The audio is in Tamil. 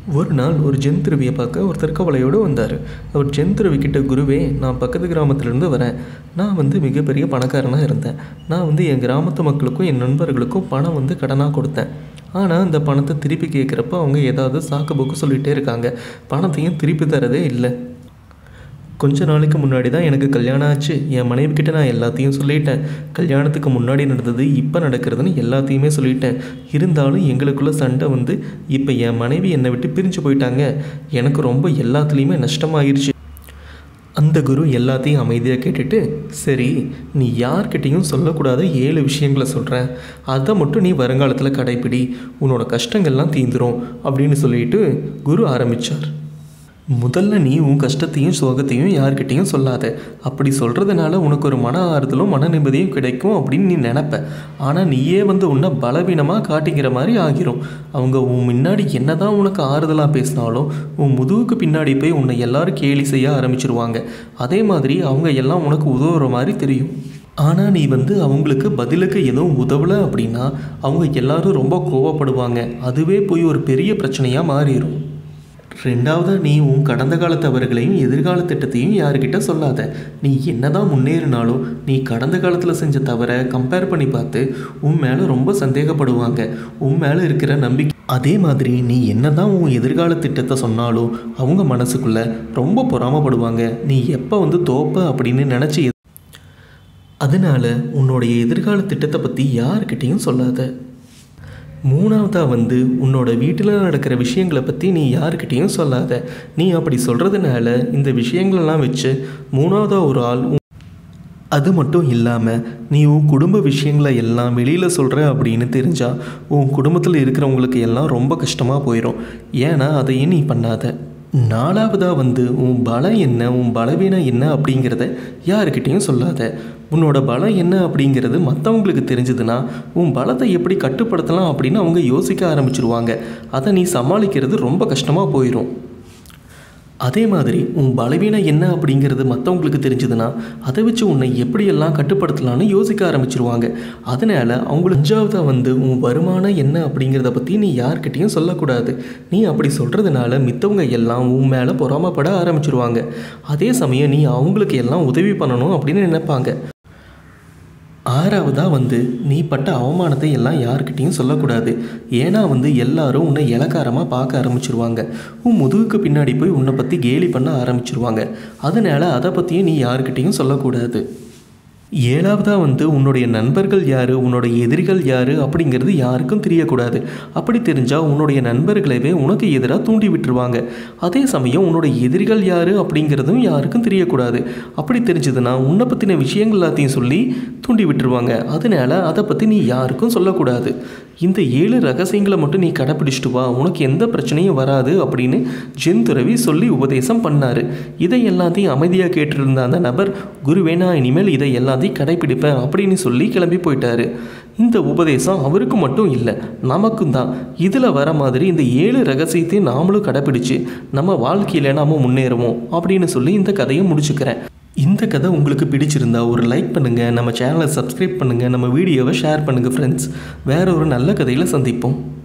ஒரு நாள் ஒரு ஜென்திருவியை பார்க்க ஒருத்தர் கவலையோடு வந்தார் அவர் ஜென்திருவி கிட்ட குருவே நான் பக்கத்து கிராமத்துலேருந்து வரேன் நான் வந்து மிகப்பெரிய பணக்காரனாக இருந்தேன் நான் வந்து என் கிராமத்து மக்களுக்கும் என் நண்பர்களுக்கும் பணம் வந்து கடனாக கொடுத்தேன் ஆனால் அந்த பணத்தை திருப்பி கேட்குறப்ப அவங்க ஏதாவது சாக்கு போக்கு சொல்லிகிட்டே இருக்காங்க பணத்தையும் திருப்பி தரதே இல்லை கொஞ்ச நாளைக்கு முன்னாடி தான் எனக்கு கல்யாணம் ஆச்சு என் மனைவி கிட்ட நான் எல்லாத்தையும் சொல்லிட்டேன் கல்யாணத்துக்கு முன்னாடி நடந்தது இப்போ நடக்கிறதுன்னு எல்லாத்தையுமே சொல்லிட்டேன் இருந்தாலும் எங்களுக்குள்ள சண்டை வந்து இப்போ என் மனைவி என்னை விட்டு பிரிஞ்சு போயிட்டாங்க எனக்கு ரொம்ப எல்லாத்துலேயுமே நஷ்டமாயிருச்சு அந்த குரு எல்லாத்தையும் அமைதியாக கேட்டுட்டு சரி நீ யார்கிட்டையும் சொல்லக்கூடாத ஏழு விஷயங்களை சொல்கிறேன் அதை மட்டும் நீ வருங்காலத்தில் கடைப்பிடி உன்னோட கஷ்டங்கள்லாம் தீந்துரும் அப்படின்னு சொல்லிட்டு குரு ஆரம்பித்தார் முதல்ல நீ உன் கஷ்டத்தையும் சோகத்தையும் யார்கிட்டையும் சொல்லாத அப்படி சொல்கிறதுனால உனக்கு ஒரு மன ஆறுதலும் மன நிம்மதியும் கிடைக்கும் அப்படின்னு நீ நினப்ப ஆனால் நீயே வந்து உன்னை பலவீனமாக காட்டிக்கிற மாதிரி ஆகிரும் அவங்க உன் முன்னாடி என்னதான் உனக்கு ஆறுதலாக பேசினாலும் உன் முதுகுக்கு பின்னாடி போய் உன்னை எல்லாரும் கேலி செய்ய ஆரம்பிச்சிருவாங்க அதே மாதிரி அவங்க எல்லாம் உனக்கு உதவுற மாதிரி தெரியும் ஆனால் நீ வந்து அவங்களுக்கு பதிலுக்கு எதுவும் உதவலை அப்படின்னா அவங்க எல்லாரும் ரொம்ப கோவப்படுவாங்க அதுவே போய் ஒரு பெரிய பிரச்சனையாக மாறிடும் ரெண்டாவது நீ உன் கடந்த கால தவறுகளையும் எதிர்கால திட்டத்தையும் யாருக்கிட்ட சொல்லாத நீ என்னதான் முன்னேறினாலும் நீ கடந்த காலத்தில் செஞ்ச தவறை கம்பேர் பண்ணி பார்த்து உன் மேலே ரொம்ப சந்தேகப்படுவாங்க உன் மேலே இருக்கிற நம்பிக்கை அதே மாதிரி நீ என்னதான் உன் எதிர்கால திட்டத்தை சொன்னாலும் அவங்க மனசுக்குள்ள ரொம்ப பொறாமப்படுவாங்க நீ எப்போ வந்து தோப்ப அப்படின்னு நினச்சி அதனால உன்னுடைய எதிர்கால திட்டத்தை பற்றி யார்கிட்டையும் சொல்லாத மூணாவதாக வந்து உன்னோட வீட்டில் நடக்கிற விஷயங்களை பற்றி நீ யாருக்கிட்டேயும் சொல்லாத நீ அப்படி சொல்கிறதுனால இந்த விஷயங்களெல்லாம் வச்சு மூணாவதாக ஒரு ஆள் உன் அது மட்டும் இல்லாமல் நீ உன் குடும்ப விஷயங்களை எல்லாம் வெளியில் சொல்கிற அப்படின்னு தெரிஞ்சால் உன் குடும்பத்தில் இருக்கிறவங்களுக்கு எல்லாம் ரொம்ப கஷ்டமாக போயிடும் ஏன்னா அதையும் நீ பண்ணாத நாலாவதாக வந்து உன் பலம் என்ன உன் பலவீனம் என்ன அப்படிங்கிறத யாருக்கிட்டேயும் சொல்லாத உன்னோட பலம் என்ன அப்படிங்கிறது மற்றவங்களுக்கு தெரிஞ்சதுன்னா உன் பலத்தை எப்படி கட்டுப்படுத்தலாம் அப்படின்னு அவங்க யோசிக்க ஆரம்பிச்சிருவாங்க அதை நீ சமாளிக்கிறது ரொம்ப கஷ்டமாக போயிடும் அதே மாதிரி உன் பலவீனம் என்ன அப்படிங்கிறது மற்றவங்களுக்கு தெரிஞ்சதுன்னா அதை வச்சு உன்னை எப்படியெல்லாம் கட்டுப்படுத்தலாம்னு யோசிக்க ஆரம்பிச்சிருவாங்க அதனால் அவங்களுக்கு அஞ்சாவதாக வந்து உன் வருமானம் என்ன அப்படிங்கிறத பற்றி நீ யார்கிட்டையும் சொல்லக்கூடாது நீ அப்படி சொல்கிறதுனால மித்தவங்க எல்லாம் உன் மேலே பொறாமப்பட ஆரம்பிச்சிருவாங்க அதே சமயம் நீ அவங்களுக்கு எல்லாம் உதவி பண்ணணும் அப்படின்னு நினைப்பாங்க ஆறாவதாக வந்து நீ பட்ட அவமானத்தை எல்லாம் யாருக்கிட்டேயும் சொல்லக்கூடாது ஏன்னா வந்து எல்லாரும் உன்னை இலக்காரமாக பார்க்க ஆரம்பிச்சிருவாங்க உன் முதுகுக்கு பின்னாடி போய் உன்னை பற்றி கேலி பண்ண ஆரம்பிச்சிருவாங்க அதனால் அதை பற்றியும் நீ யாருக்கிட்டேயும் சொல்லக்கூடாது ஏழாவதாக வந்து உன்னுடைய நண்பர்கள் யார் உன்னோட எதிரிகள் யார் அப்படிங்கிறது யாருக்கும் தெரியக்கூடாது அப்படி தெரிஞ்சால் உன்னுடைய நண்பர்களவே உனக்கு எதிராக தூண்டி விட்டுருவாங்க அதே சமயம் உன்னோட எதிரிகள் யார் அப்படிங்கிறதும் யாருக்கும் தெரியக்கூடாது அப்படி தெரிஞ்சதுன்னா உன்னை பற்றின விஷயங்கள் எல்லாத்தையும் சொல்லி தூண்டி விட்டுருவாங்க அதனால் அதை பற்றி நீ யாருக்கும் சொல்லக்கூடாது இந்த ஏழு ரகசியங்களை மட்டும் நீ கடைப்பிடிச்சிட்டு வா உனக்கு எந்த பிரச்சனையும் வராது அப்படின்னு ஜென்துறவி சொல்லி உபதேசம் பண்ணார் இதை எல்லாத்தையும் அமைதியாக கேட்டிருந்த அந்த நபர் குருவே நான் இனிமேல் இதை எல்லாத்தையும் கடைப்பிடிப்பேன் அப்படின்னு சொல்லி கிளம்பி போயிட்டாரு இந்த உபதேசம் அவருக்கு மட்டும் இல்லை நமக்கும் தான் இதில் வர மாதிரி இந்த ஏழு ரகசியத்தையும் நாமளும் கடைப்பிடிச்சு நம்ம வாழ்க்கையில் நாம முன்னேறுவோம் அப்படின்னு சொல்லி இந்த கதையை முடிச்சுக்கிறேன் இந்த கதை உங்களுக்கு பிடிச்சிருந்தா ஒரு லைக் பண்ணுங்கள் நம்ம சேனலை சப்ஸ்கிரைப் பண்ணுங்கள் நம்ம வீடியோவை ஷேர் பண்ணுங்கள் ஃப்ரெண்ட்ஸ் வேற ஒரு நல்ல கதையில் சந்திப்போம்